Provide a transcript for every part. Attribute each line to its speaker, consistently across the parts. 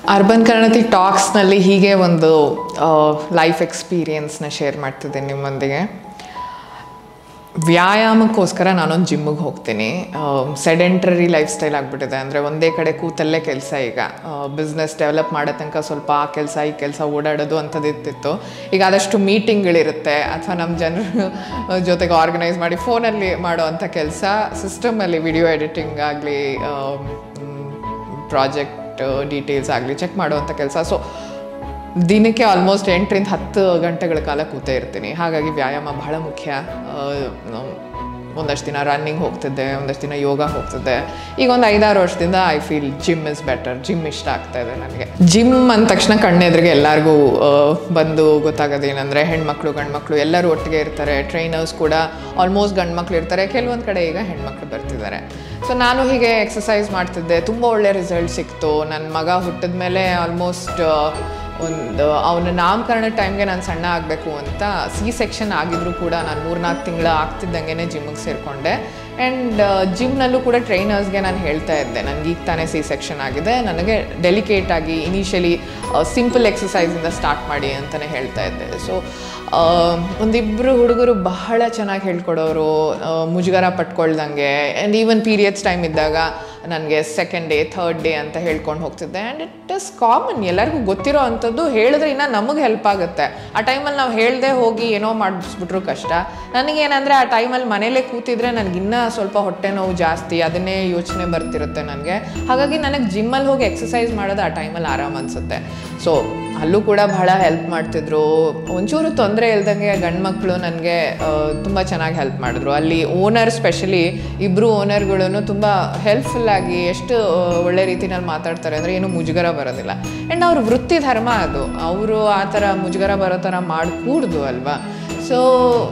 Speaker 1: urban ಕನ್ನಡತಿ ಟಾಕ್ಸ್ನಲ್ಲಿ ಹೀಗೆ ಒಂದು life ಎಕ್ಸ್ಪೀರಿಯನ್ಸ್ನ share ಮಾಡ್ತಿದ್ದೀನಿ ನಿಮ್ಮೊಂದಿಗೆ ವ್ಯಾಯಾಮಕ್ಕೋಸ್ಕರ ನಾನೊಂದು ಜಿಮ್ಮಿಗೆ ಹೋಗ್ತೀನಿ ಸೆಡೆಂಟ್ರರಿ ಲೈಫ್ ಸ್ಟೈಲ್ ಆಗಿಬಿಟ್ಟಿದೆ ಅಂದರೆ ಒಂದೇ ಕಡೆ ಕೂತಲ್ಲೇ ಕೆಲಸ ಈಗ ಬಿಸ್ನೆಸ್ ಡೆವಲಪ್ ಮಾಡೋ ತನಕ ಸ್ವಲ್ಪ ಆ ಕೆಲಸ ಈ ಕೆಲಸ ಓಡಾಡೋದು ಅಂಥದ್ದು ಇರ್ತಿತ್ತು ಈಗ ಆದಷ್ಟು ಮೀಟಿಂಗ್ಗಳಿರುತ್ತೆ ಅಥವಾ ನಮ್ಮ ಜನರ ಜೊತೆಗೆ ಆರ್ಗನೈಸ್ ಮಾಡಿ ಫೋನಲ್ಲಿ ಮಾಡೋ ಅಂಥ ಕೆಲಸ ಸಿಸ್ಟಮಲ್ಲಿ ವಿಡಿಯೋ ಎಡಿಟಿಂಗ್ ಆಗಲಿ ಪ್ರಾಜೆಕ್ಟ್ ಡೀಟೇಲ್ಸ್ ಆಗಲಿ ಚೆಕ್ ಮಾಡುವಂಥ ಕೆಲಸ ಸೊ ದಿನಕ್ಕೆ ಆಲ್ಮೋಸ್ಟ್ ಎಂಟರಿಂದ ಹತ್ತು ಗಂಟೆಗಳ ಕಾಲ ಕೂತೇ ಇರ್ತೀನಿ ಹಾಗಾಗಿ ವ್ಯಾಯಾಮ ಬಹಳ ಮುಖ್ಯ ಆ, ನಾವು ಒಂದಷ್ಟು ದಿನ ರನ್ನಿಂಗ್ ಹೋಗ್ತಿದ್ದೆ ಒಂದಷ್ಟು ದಿನ ಯೋಗ ಹೋಗ್ತಿದ್ದೆ ಈಗ ಒಂದು ಐದಾರು ವರ್ಷದಿಂದ I feel gym is better gym ಇಷ್ಟ ಆಗ್ತಾ ಇದೆ ನನಗೆ ಜಿಮ್ ಅಂದ ತಕ್ಷಣ ಕಣ್ಣೆದ್ರಿಗೆ ಎಲ್ಲರಿಗೂ ಆ, ಬಂದು ಗೊತ್ತಾಗೋದೇನೆಂದರೆ ಹೆಣ್ಮಕ್ಳು ಗಂಡ್ಮಕ್ಳು ಎಲ್ಲರೂ ಒಟ್ಟಿಗೆ ಇರ್ತಾರೆ ಟ್ರೈನರ್ಸ್ ಕೂಡ ಆಲ್ಮೋಸ್ಟ್ ಗಂಡ್ಮಕ್ಳು ಇರ್ತಾರೆ ಕೆಲವೊಂದು ಕಡೆ ಈಗ ಹೆಣ್ಮಕ್ಳು ಬರ್ತಿದ್ದಾರೆ ಸೊ ನಾನು ಹೀಗೆ ಎಕ್ಸಸೈಸ್ ಮಾಡ್ತಿದ್ದೆ ತುಂಬ ಒಳ್ಳೆ ರಿಸಲ್ಟ್ ಸಿಕ್ತು ನನ್ನ ಮಗ ಹುಟ್ಟಿದ ಮೇಲೆ ಆಲ್ಮೋಸ್ಟ್ ಒಂದು ಅವನ ನಾಮಕರಣ ಟೈಮ್ಗೆ ನಾನು ಸಣ್ಣ ಆಗಬೇಕು ಅಂತ ಸಿ ಸೆಕ್ಷನ್ ಆಗಿದ್ರು ಕೂಡ ನಾನು ಮೂರ್ನಾಲ್ಕು ತಿಂಗಳ ಆಗ್ತಿದ್ದಂಗೆ ಜಿಮ್ಮಿಗೆ ಸೇರಿಕೊಂಡೆ ಆ್ಯಂಡ್ ಜಿಮ್ನಲ್ಲೂ ಕೂಡ ಟ್ರೈನರ್ಸ್ಗೆ ನಾನು ಹೇಳ್ತಾ ಇದ್ದೆ ನನಗೆ ಈಗ ತಾನೇ ಸಿ ಸೆಕ್ಷನ್ ಆಗಿದೆ ನನಗೆ ಡೆಲಿಕೇಟ್ ಆಗಿ ಇನಿಷಿಯಲಿ ಸಿಂಪಲ್ ಎಕ್ಸಸೈಸಿಂದ ಸ್ಟಾರ್ಟ್ ಮಾಡಿ ಅಂತಲೇ ಹೇಳ್ತಾ ಇದ್ದೆ ಸೊ ಒಂದಿಬ್ಬರು ಹುಡುಗರು ಬಹಳ ಚೆನ್ನಾಗಿ ಹೇಳ್ಕೊಡೋರು ಆ, ಮುಜುಗರ ಪಟ್ಕೊಳ್ದಂಗೆ ಆ್ಯಂಡ್ ಈವನ್ ಪೀರಿಯಡ್ಸ್ ಟೈಮ್ ಇದ್ದಾಗ ನನಗೆ ಸೆಕೆಂಡ್ ಡೇ ಥರ್ಡ್ ಡೇ ಅಂತ ಹೇಳ್ಕೊಂಡು ಹೋಗ್ತಿದ್ದೆ ಆ್ಯಂಡ್ ಇಟ್ ಇಸ್ ಕಾಮನ್ ಎಲ್ಲರಿಗೂ ಗೊತ್ತಿರೋ ಅಂಥದ್ದು ಹೇಳಿದ್ರೆ ಇನ್ನು ನಮಗೆ ಹೆಲ್ಪ್ ಆಗುತ್ತೆ ಆ ಟೈಮಲ್ಲಿ ನಾವು ಹೇಳ್ದೆ ಹೋಗಿ ಏನೋ ಮಾಡಿಸ್ಬಿಟ್ರು ಕಷ್ಟ ನನಗೇನಂದರೆ ಆ ಟೈಮಲ್ಲಿ ಮನೇಲೇ ಕೂತಿದ್ರೆ ನನಗಿನ್ನೂ ಸ್ವಲ್ಪ ಹೊಟ್ಟೆ ನೋವು ಜಾಸ್ತಿ ಅದನ್ನೇ ಯೋಚನೆ ಬರ್ತಿರುತ್ತೆ ನನಗೆ ಹಾಗಾಗಿ ನನಗೆ ಜಿಮ್ಮಲ್ಲಿ ಹೋಗಿ ಎಕ್ಸಸೈಸ್ ಮಾಡೋದು ಆ ಟೈಮಲ್ಲಿ ಆರಾಮ್ ಅನಿಸುತ್ತೆ ಸೊ ಅಲ್ಲೂ ಕೂಡ ಬಹಳ ಹೆಲ್ಪ್ ಮಾಡ್ತಿದ್ರು ಒಂಚೂರು ತೊಂದರೆ ಇಲ್ದಂಗೆ ಗಂಡು ಮಕ್ಕಳು ನನಗೆ ತುಂಬ ಚೆನ್ನಾಗಿ ಹೆಲ್ಪ್ ಮಾಡಿದ್ರು ಅಲ್ಲಿ ಓನರ್ ಸ್ಪೆಷಲಿ ಇಬ್ಬರು ಓನರ್ಗಳು ತುಂಬ ಹೆಲ್ಪ್ಫುಲ್ ಆಗಿ ಎಷ್ಟು ಆ, ಒಳ್ಳೆ ರೀತಿನಲ್ಲಿ ಮಾತಾಡ್ತಾರೆ ಅಂದರೆ ಏನು ಮುಜುಗರ ಬರೋದಿಲ್ಲ ಆ್ಯಂಡ್ ಅವ್ರ ವೃತ್ತಿ ಧರ್ಮ ಅದು ಅವರು ಆ ಥರ ಮುಜುಗರ ಬರೋ ಥರ ಮಾಡಕೂಡ್ದು ಅಲ್ವಾ ಸೊ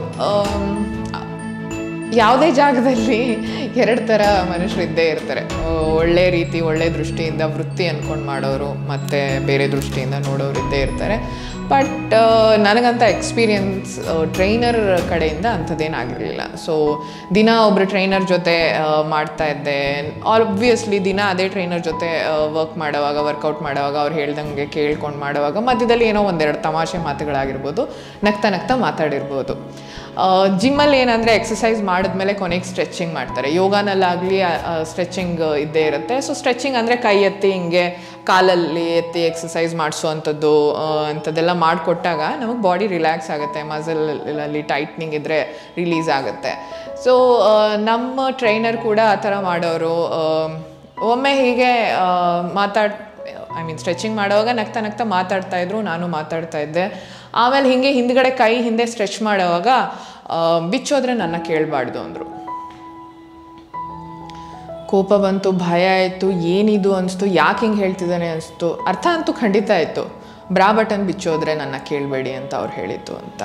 Speaker 1: ಯಾವುದೇ ಜಾಗದಲ್ಲಿ ಎರಡು ಥರ ಮನುಷ್ಯರು ಇದ್ದೇ ಇರ್ತಾರೆ ಆ, ಒಳ್ಳೆ ರೀತಿ ಒಳ್ಳೆ ದೃಷ್ಟಿಯಿಂದ ವೃತ್ತಿ ಅಂದ್ಕೊಂಡು ಮಾಡೋರು ಮತ್ತು ಬೇರೆ ದೃಷ್ಟಿಯಿಂದ ನೋಡೋರು ಇದ್ದೇ ಇರ್ತಾರೆ ಬಟ್ ನನಗಂತ ಎಕ್ಸ್ಪೀರಿಯನ್ಸ್ ಟ್ರೈನರ್ ಕಡೆಯಿಂದ ಅಂಥದ್ದೇನಾಗಿರಲಿಲ್ಲ ಸೊ ದಿನ ಒಬ್ಬರು ಟ್ರೈನರ್ ಜೊತೆ ಆ, ಮಾಡ್ತಾ ಇದ್ದೆ ಆಬ್ವಿಯಸ್ಲಿ ದಿನ ಅದೇ ಟ್ರೈನರ್ ಜೊತೆ ವರ್ಕ್ ಮಾಡೋವಾಗ ವರ್ಕೌಟ್ ಮಾಡೋವಾಗ ಅವ್ರು ಹೇಳ್ದಂಗೆ ಕೇಳ್ಕೊಂಡು ಮಾಡೋವಾಗ ಮಧ್ಯದಲ್ಲಿ ಏನೋ ಒಂದೆರಡು ತಮಾಷೆ ಮಾತುಗಳಾಗಿರ್ಬೋದು ನಗ್ತಾ ನಗ್ತಾ ಮಾತಾಡಿರ್ಬೋದು ಜಿಮ್ಮಲ್ಲಿ ಏನಂದರೆ ಎಕ್ಸಸೈಸ್ ಮಾಡಿದ್ಮೇಲೆ ಕೊನೆಗೆ ಸ್ಟ್ರೆಚಿಂಗ್ ಮಾಡ್ತಾರೆ ಯೋಗಾನಲ್ಲಾಗಲಿ ಸ್ಟ್ರೆಚಿಂಗ್ ಇದ್ದೇ ಇರುತ್ತೆ ಸೊ ಸ್ಟ್ರೆಚಿಂಗ್ ಅಂದರೆ ಕೈ ಎತ್ತಿ ಹಿಂಗೆ ಕಾಲಲ್ಲಿ ಎತ್ತಿ ಎಕ್ಸಸೈಸ್ ಮಾಡಿಸೋವಂಥದ್ದು ಅಂಥದ್ದೆಲ್ಲ ಮಾಡಿಕೊಟ್ಟಾಗ ನಮಗೆ ಬಾಡಿ ರಿಲ್ಯಾಕ್ಸ್ ಆಗುತ್ತೆ ಮಸಲ್ ಅಲ್ಲಿ ಟೈಟ್ನಿಂಗ್ ಇದ್ದರೆ ರಿಲೀಸ್ ಆಗುತ್ತೆ ಸೊ ನಮ್ಮ ಟ್ರೈನರ್ ಕೂಡ ಆ ಥರ ಮಾಡೋರು ಆ, ಒಮ್ಮೆ ಹೀಗೆ ಮಾತಾಡ್ ಐ ಮೀನ್ ಸ್ಟ್ರೆಚಿಂಗ್ ಮಾಡುವಾಗ ನಗ್ತಾ ನಗ್ತಾ ಮಾತಾಡ್ತಾ ಇದ್ರು ನಾನು ಮಾತಾಡ್ತಾ ಇದ್ದೆ ಆಮೇಲೆ ಹಿಂಗೆ ಹಿಂದ್ಗಡೆ ಕೈ ಹಿಂದೆ ಸ್ಟ್ರೆಚ್ ಮಾಡುವಾಗ ಆ, ಬಿಚ್ಚೋದ್ರೆ ನನ್ನ ಕೇಳಬಾರ್ದು ಅಂದರು ಕೋಪ ಬಂತು ಭಯ ಆಯಿತು ಏನಿದು ಅನಿಸ್ತು ಯಾಕೆ ಹಿಂಗೆ ಹೇಳ್ತಿದ್ದಾನೆ ಅನಿಸ್ತು ಅರ್ಥ ಅಂತೂ ಖಂಡಿತ ಆಯಿತು ಬ್ರಾ ಬಟನ್ ಬಿಚ್ಚೋದ್ರೆ ನನ್ನ ಕೇಳಬೇಡಿ ಅಂತ ಅವ್ರು ಹೇಳಿದ್ದು ಅಂತ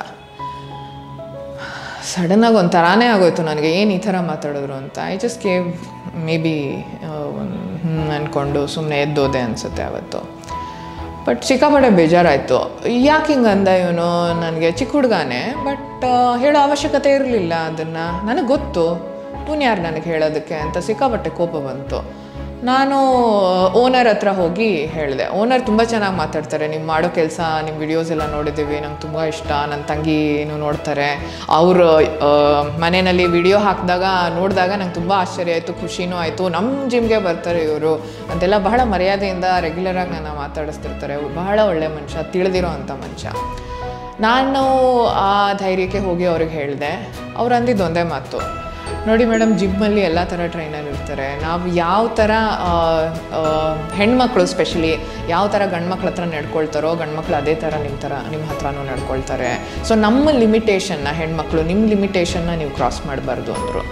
Speaker 1: ಸಡನ್ನಾಗಿ ಒಂಥರಾನೇ ಆಗೋಯ್ತು ನನಗೆ ಏನು ಈ ಥರ ಮಾತಾಡಿದ್ರು ಅಂತ I just cave maybe ಅಂದ್ಕೊಂಡು ಸುಮ್ಮನೆ ಎದ್ದೋದೆ ಅನಿಸುತ್ತೆ ಅವತ್ತು ಬಟ್ ಸಿಕ್ಕಾಪಟ್ಟೆ ಬೇಜಾರಾಯಿತು ಯಾಕೆ ಹಿಂಗೆ ಅಂದ ಇವನು ನನಗೆ ಚಿಕ್ಕ ಹುಡುಗಾನೆ ಬಟ್ ಹೇಳೋ ಅವಶ್ಯಕತೆ ಇರಲಿಲ್ಲ ಅದನ್ನು ನನಗೆ ಗೊತ್ತು ಇವನು ಯಾರು ನನಗೆ ಹೇಳೋದಕ್ಕೆ ಅಂತ ಸಿಕ್ಕಾಪಟ್ಟೆ ಕೋಪ ಬಂತು ನಾನು ಓನರ್ ಹತ್ರ ಹೋಗಿ ಹೇಳಿದೆ ಓನರ್ ತುಂಬ ಚೆನ್ನಾಗಿ ಮಾತಾಡ್ತಾರೆ ನೀವು ಮಾಡೋ ಕೆಲಸ ನಿಮ್ಮ ವಿಡಿಯೋಸ್ ಎಲ್ಲ ನೋಡಿದ್ದೀವಿ ನಂಗೆ ತುಂಬ ಇಷ್ಟ ನನ್ನ ತಂಗಿನೂ ನೋಡ್ತಾರೆ ಅವರು ಮನೆಯಲ್ಲಿ ವಿಡಿಯೋ ಹಾಕಿದಾಗ ನೋಡಿದಾಗ ನಂಗೆ ತುಂಬ ಆಶ್ಚರ್ಯ ಆಯಿತು ಖುಷಿನೂ ಆಯಿತು ನಮ್ಮ ಜಿಮ್ಗೆ ಬರ್ತಾರೆ ಇವರು ಅಂತೆಲ್ಲ ಬಹಳ ಮರ್ಯಾದೆಯಿಂದ ರೆಗ್ಯುಲರಾಗಿ ನನ್ನ ಮಾತಾಡಿಸ್ತಿರ್ತಾರೆ ಅವ್ರು ಬಹಳ ಒಳ್ಳೆ ಮನುಷ್ಯ ತಿಳಿದಿರೋ ಅಂಥ ಮನುಷ್ಯ ನಾನು ಆ ಧೈರ್ಯಕ್ಕೆ ಹೋಗಿ ಅವ್ರಿಗೆ ಹೇಳಿದೆ ಅವ್ರು ಅಂದಿದ್ದು ಒಂದೇ ಮಾತು ನೋಡಿ ಮೇಡಮ್ ಜಿಮ್ಮಲ್ಲಿ ಎಲ್ಲ ಥರ ಟ್ರೈನರ್ ಇರ್ತಾರೆ ನಾವು ಯಾವ ಥರ ಆ, ಆ, ಹೆಣ್ಮಕ್ಳು ಸ್ಪೆಷಲಿ ಯಾವ ಥರ ಗಂಡ್ಮಕ್ಳ ಹತ್ರ ನಡ್ಕೊಳ್ತಾರೋ ಗಂಡ್ಮಕ್ಳು ಅದೇ ಥರ ನಿಮ್ಮ ಥರ ನಿಮ್ಮ ಹತ್ರನೂ ನಡ್ಕೊಳ್ತಾರೆ ಸೊ ನಮ್ಮ ಲಿಮಿಟೇಷನ್ನ ಹೆಣ್ಮಕ್ಳು ನಿಮ್ಮ ಲಿಮಿಟೇಷನ್ನ ನೀವು ಕ್ರಾಸ್ ಮಾಡಬಾರ್ದು ಅಂದರು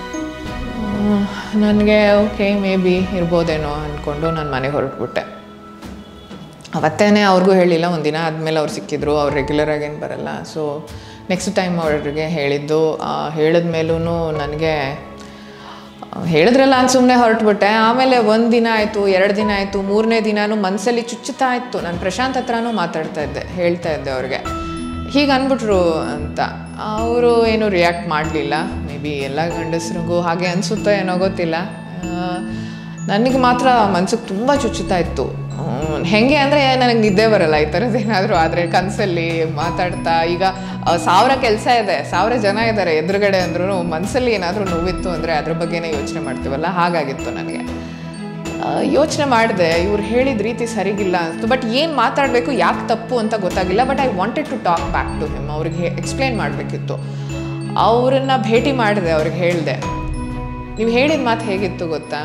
Speaker 1: ನನಗೆ ಓಕೆ ಮೇ ಬಿ ಇರ್ಬೋದೇನೋ ಅಂದ್ಕೊಂಡು ನಾನು ಮನೆಗೆ ಹೊರಟ್ಬಿಟ್ಟೆ ಅವತ್ತೇ ಅವ್ರಿಗೂ ಹೇಳಿಲ್ಲ ಒಂದಿನ ಆದಮೇಲೆ ಅವ್ರು ಸಿಕ್ಕಿದ್ರು ಅವ್ರು ರೆಗ್ಯುಲರಾಗಿ ಏನು ಬರಲ್ಲ ಸೊ ನೆಕ್ಸ್ಟ್ ಟೈಮ್ ಅವ್ರಿಗೆ ಹೇಳಿದ್ದು ಹೇಳಿದ ಮೇಲೂ ನನಗೆ ಹೇಳಿದ್ರಲ್ಲ ಅಂತ ಸುಮ್ಮನೆ ಹೊರಟ್ಬಿಟ್ಟೆ ಆಮೇಲೆ ಒಂದು ದಿನ ಆಯಿತು ಎರಡು ದಿನ ಆಯಿತು ಮೂರನೇ ದಿನಾನು ಮನಸ್ಸಲ್ಲಿ ಚುಚ್ಚುತ್ತಾ ಇತ್ತು ನಾನು ಪ್ರಶಾಂತ್ ಹತ್ರನೂ ಮಾತಾಡ್ತಾ ಇದ್ದೆ ಹೇಳ್ತಾ ಇದ್ದೆ ಅವ್ರಿಗೆ ಹೀಗೆ ಅಂದ್ಬಿಟ್ರು ಅಂತ ಅವರು ಏನು ರಿಯಾಕ್ಟ್ ಮಾಡಲಿಲ್ಲ ಮೇ ಬಿ ಎಲ್ಲ ಗಂಡಸ್ರಿಗೂ ಹಾಗೆ ಅನಿಸುತ್ತೋ ಏನೋ ಗೊತ್ತಿಲ್ಲ ನನಗೆ ಮಾತ್ರ ಮನ್ಸಿಗೆ ತುಂಬ ಚುಚ್ಚುತ್ತಾ ಇತ್ತು ಹ್ಮ್, ಹೆಂಗೆ ಅಂದರೆ ನನಗೆ ನಿದ್ದೆ ಬರಲ್ಲ ಈ ಥರದ್ದು ಏನಾದರೂ ಆದರೆ ಕನಸಲ್ಲಿ ಮಾತಾಡ್ತಾ ಈಗ ಆ, ಸಾವಿರ ಕೆಲಸ ಇದೆ ಸಾವಿರ ಜನ ಇದ್ದಾರೆ ಎದುರುಗಡೆ ಅಂದ್ರೂ ಮನಸ್ಸಲ್ಲಿ ಏನಾದರೂ ನೋವಿತ್ತು ಅಂದರೆ ಅದ್ರ ಬಗ್ಗೆನೇ ಯೋಚನೆ ಮಾಡ್ತೀವಲ್ಲ ಹಾಗಾಗಿತ್ತು ನನಗೆ ಯೋಚನೆ ಮಾಡಿದೆ ಇವ್ರು ಹೇಳಿದ ರೀತಿ ಸರಿಗಿಲ್ಲ ಅನಿಸ್ತು ಬಟ್ ಏನು ಮಾತಾಡಬೇಕು ಯಾಕೆ ತಪ್ಪು ಅಂತ ಗೊತ್ತಾಗಿಲ್ಲ but I wanted to talk back to him ಅವ್ರಿಗೆ ಎಕ್ಸ್ಪ್ಲೇನ್ ಮಾಡಬೇಕಿತ್ತು ಅವರನ್ನ ಭೇಟಿ ಮಾಡಿದೆ ಅವ್ರಿಗೆ ಹೇಳಿದೆ ನೀವು ಹೇಳಿದ ಮಾತು ಹೇಗಿತ್ತು ಗೊತ್ತಾ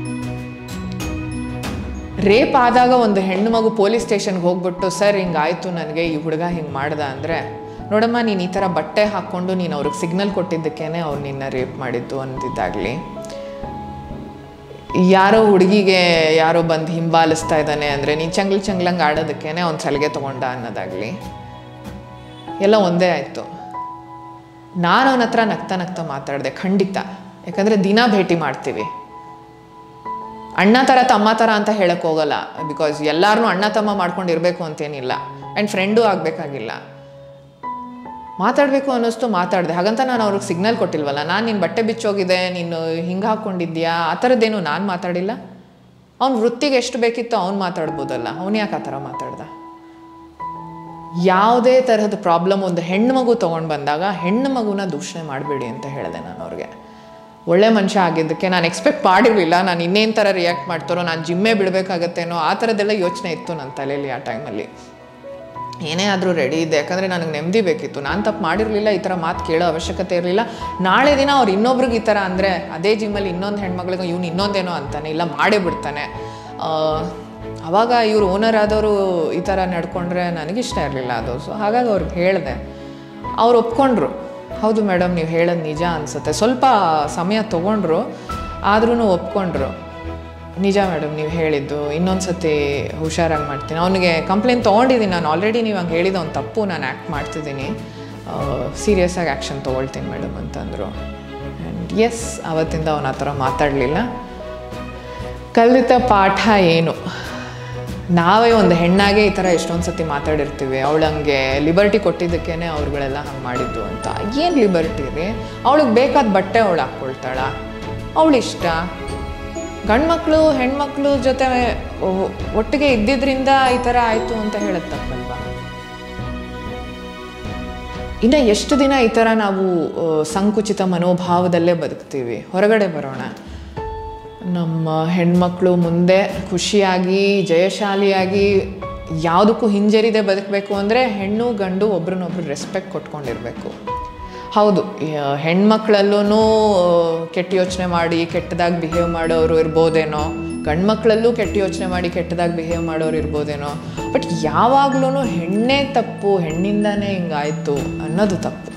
Speaker 1: ರೇಪ್ ಆದಾಗ ಒಂದು ಹೆಣ್ಣು ಮಗು ಪೊಲೀಸ್ ಸ್ಟೇಷನ್ಗೆ ಹೋಗ್ಬಿಟ್ಟು ಸರ್ ಹಿಂಗಾಯ್ತು ನನಗೆ ಈ ಹುಡುಗ ಹಿಂಗೆ ಮಾಡ್ದ ಅಂದರೆ ನೋಡಮ್ಮ ನೀನು ಈ ಥರ ಬಟ್ಟೆ ಹಾಕ್ಕೊಂಡು ನೀನು ಅವ್ರಿಗೆ ಸಿಗ್ನಲ್ ಕೊಟ್ಟಿದ್ದಕ್ಕೇ ಅವ್ರು ನಿನ್ನ ರೇಪ್ ಮಾಡಿದ್ದು ಅಂದಿದ್ದಾಗಲಿ ಯಾರೋ ಹುಡುಗಿಗೆ ಯಾರೋ ಬಂದು ಹಿಂಬಾಲಿಸ್ತಾ ಇದ್ದಾನೆ ಅಂದರೆ ನೀನು ಚಂಗ್ಲ್ ಚಂಗ್ಲಂಗೆ ಆಡೋದಕ್ಕೇ ಅವ್ನು ಸಲಿಗೆ ತೊಗೊಂಡ ಅನ್ನೋದಾಗಲಿ ಎಲ್ಲ ಒಂದೇ ಆಯಿತು ನಾನು ಅವನ ಹತ್ರ ನಗ್ತಾ ನಗ್ತಾ ಮಾತಾಡಿದೆ ಖಂಡಿತ ಯಾಕಂದರೆ ದಿನ ಭೇಟಿ ಮಾಡ್ತೀವಿ ಅಣ್ಣ ಥರ ತಮ್ಮ ಥರ ಅಂತ ಹೇಳಕ್ ಹೋಗಲ್ಲ ಬಿಕಾಸ್ ಎಲ್ಲಾರನ್ನೂ ಅಣ್ಣ ತಮ್ಮ ಮಾಡ್ಕೊಂಡು ಇರಬೇಕು ಅಂತೇನಿಲ್ಲ ಆ್ಯಂಡ್ ಫ್ರೆಂಡೂ ಆಗಬೇಕಾಗಿಲ್ಲ ಮಾತಾಡಬೇಕು ಅನ್ನಿಸ್ತು ಮಾತಾಡಿದೆ ಹಾಗಂತ ನಾನು ಅವ್ರಿಗೆ ಸಿಗ್ನಲ್ ಕೊಟ್ಟಿಲ್ವಲ್ಲ ನಾನು ನಿನ್ನ ಬಟ್ಟೆ ಬಿಚ್ಚೋಗಿದೆ ನೀನು ಹಿಂಗೆ ಹಾಕ್ಕೊಂಡಿದ್ಯಾ ಆ ಥರದ್ದೇನು ನಾನು ಮಾತಾಡಿಲ್ಲ ಅವ್ನ ವೃತ್ತಿಗೆ ಎಷ್ಟು ಬೇಕಿತ್ತು ಅವ್ನು ಮಾತಾಡ್ಬೋದಲ್ಲ ಅವ್ನು ಯಾಕೆ ಆ ಥರ ಮಾತಾಡ್ದ ಯಾವುದೇ ತರಹದ ಪ್ರಾಬ್ಲಮ್ ಒಂದು ಹೆಣ್ಣು ಮಗು ತೊಗೊಂಡು ಬಂದಾಗ ಹೆಣ್ಣು ಮಗುನ ದೂಷಣೆ ಮಾಡಬೇಡಿ ಅಂತ ಹೇಳಿದೆ ನಾನು ಅವ್ರಿಗೆ ಒಳ್ಳೆ ಮನುಷ್ಯ ಆಗಿದ್ದಕ್ಕೆ ನಾನು ಎಕ್ಸ್ಪೆಕ್ಟ್ ಮಾಡಿರಲಿಲ್ಲ ನಾನು ಇನ್ನೇನು ಥರ ರಿಯಾಕ್ಟ್ ಮಾಡ್ತಾರೋ ನಾನು ಜಿಮ್ಮೆ ಬಿಡಬೇಕಾಗತ್ತೇನೋ ಆ ಥರದ್ದೆಲ್ಲ ಯೋಚನೆ ಇತ್ತು ನನ್ನ ತಲೆಯಲ್ಲಿ ಆ ಟೈಮಲ್ಲಿ ಏನೇ ಆದರೂ ರೆಡಿ ಇದೆ ಯಾಕಂದರೆ ನನಗೆ ನೆಮ್ಮದಿ ಬೇಕಿತ್ತು ನಾನು ತಪ್ಪು ಮಾಡಿರಲಿಲ್ಲ ಈ ಥರ ಮಾತು ಕೇಳೋ ಅವಶ್ಯಕತೆ ಇರಲಿಲ್ಲ ನಾಳೆ ದಿನ ಅವ್ರು ಇನ್ನೊಬ್ರಿಗೆ ಈ ಥರ ಅಂದರೆ ಅದೇ ಜಿಮ್ಮಲ್ಲಿ ಇನ್ನೊಂದು ಹೆಣ್ಮಕ್ಳಿಗೆ ಇವ್ನು ಇನ್ನೊಂದೇನೋ ಅಂತಾನೆ ಇಲ್ಲ ಮಾಡೇ ಬಿಡ್ತಾನೆ ಆ, ಅವಾಗ ಇವ್ರು ಓನರ್ ಆದವರು ಈ ಥರ ನಡ್ಕೊಂಡ್ರೆ ನನಗಿಷ್ಟ ಇರಲಿಲ್ಲ ಅದು ಸೊ ಹಾಗಾಗಿ ಅವ್ರಿಗೆ ಹೇಳಿದೆ ಅವ್ರು ಒಪ್ಕೊಂಡ್ರು ಹೌದು ಮೇಡಮ್ ನೀವು ಹೇಳೋದು ನಿಜ ಅನಿಸುತ್ತೆ ಸ್ವಲ್ಪ ಸಮಯ ತೊಗೊಂಡ್ರು ಆದ್ರೂ ಒಪ್ಕೊಂಡ್ರು ನಿಜ ಮೇಡಮ್ ನೀವು ಹೇಳಿದ್ದು ಇನ್ನೊಂದು ಸತಿ ಹುಷಾರಾಗಿ ಮಾಡ್ತೀನಿ ಅವನಿಗೆ ಕಂಪ್ಲೇಂಟ್ ತೊಗೊಂಡಿದ್ದೀನಿ ನಾನು ಆಲ್ರೆಡಿ ನೀವು ಹಂಗೆ ಹೇಳಿದ ಒಂದು ತಪ್ಪು ನಾನು ಆ್ಯಕ್ಟ್ ಮಾಡ್ತಿದ್ದೀನಿ ಸೀರಿಯಸ್ ಆಗಿ ಆ್ಯಕ್ಷನ್ ತೊಗೊಳ್ತೀನಿ ಮೇಡಮ್ ಅಂತಂದರು ಆ್ಯಂಡ್ ಎಸ್ ಅವತ್ತಿಂದ ಅವನ ಆ ಥರ ಮಾತಾಡಲಿಲ್ಲ ಕಲಿತ ಪಾಠ ಏನು ನಾವೇ ಒಂದು ಹೆಣ್ಣಾಗೆ ಈ ಥರ ಎಷ್ಟೊಂದು ಸತಿ ಮಾತಾಡಿರ್ತೀವಿ ಅವಳಂಗೆ ಲಿಬರ್ಟಿ ಕೊಟ್ಟಿದ್ದಕ್ಕೇ ಅವ್ರುಗಳೆಲ್ಲ ಹಂಗೆ ಮಾಡಿದ್ದು ಅಂತ ಏನು ಲಿಬರ್ಟಿ ರೀ ಅವಳಿಗೆ ಬೇಕಾದ ಬಟ್ಟೆ ಅವಳು ಹಾಕ್ಕೊಳ್ತಾಳ ಅವಳಿಷ್ಟ ಗಂಡ್ಮಕ್ಳು ಹೆಣ್ಮಕ್ಳು ಜೊತೆ ಒ- ಒಟ್ಟಿಗೆ ಇದ್ದಿದ್ರಿಂದ ಈ ಥರ ಆಯಿತು ಅಂತ ಹೇಳೋದು ತಪ್ಪಲ್ವಾ ಇನ್ನು ಎಷ್ಟು ದಿನ ಈ ಥರ ನಾವು ಆ, ಸಂಕುಚಿತ ಮನೋಭಾವದಲ್ಲೇ ಬದುಕ್ತೀವಿ ಹೊರಗಡೆ ಬರೋಣ ನಮ್ಮ ಹೆಣ್ಮಕ್ಳು ಮುಂದೆ ಖುಷಿಯಾಗಿ ಜಯಶಾಲಿಯಾಗಿ ಯಾವುದಕ್ಕೂ ಹಿಂಜರಿದೆ ಬದುಕಬೇಕು ಅಂದರೆ ಹೆಣ್ಣು ಗಂಡು ಒಬ್ರನ್ನೊಬ್ರು ರೆಸ್ಪೆಕ್ಟ್ ಕೊಟ್ಕೊಂಡಿರಬೇಕು ಹೌದು ಯ- ಹೆಣ್ಮಕ್ಳಲ್ಲೂ ಕೆಟ್ಟ ಯೋಚನೆ ಮಾಡಿ ಕೆಟ್ಟದಾಗಿ ಬಿಹೇವ್ ಮಾಡೋರು ಇರ್ಬೋದೇನೋ ಗಂಡ್ಮಕ್ಳಲ್ಲೂ ಕೆಟ್ಟ ಯೋಚನೆ ಮಾಡಿ ಕೆಟ್ಟದಾಗಿ ಬಿಹೇವ್ ಮಾಡೋರು ಇರ್ಬೋದೇನೋ ಬಟ್ ಯಾವಾಗ್ಲೂ ಹೆಣ್ಣೇ ತಪ್ಪು ಹೆಣ್ಣಿಂದಾನೇ ಹಿಂಗಾಯ್ತು ಅನ್ನೋದು ತಪ್ಪು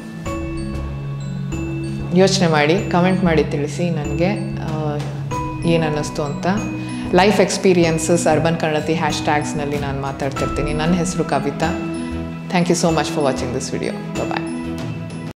Speaker 1: ಯೋಚನೆ ಮಾಡಿ ಕಮೆಂಟ್ ಮಾಡಿ ತಿಳಿಸಿ ನನಗೆ ಏನು ಅನ್ನಿಸ್ತು ಅಂತ life experiences urban Kannadati hash ಟ್ಯಾಗ್ಸ್ನಲ್ಲಿ ನಾನು ಮಾತಾಡ್ತಿರ್ತೀನಿ ನನ್ನ ಹೆಸರು Kavitha thank you so much for watching this video bye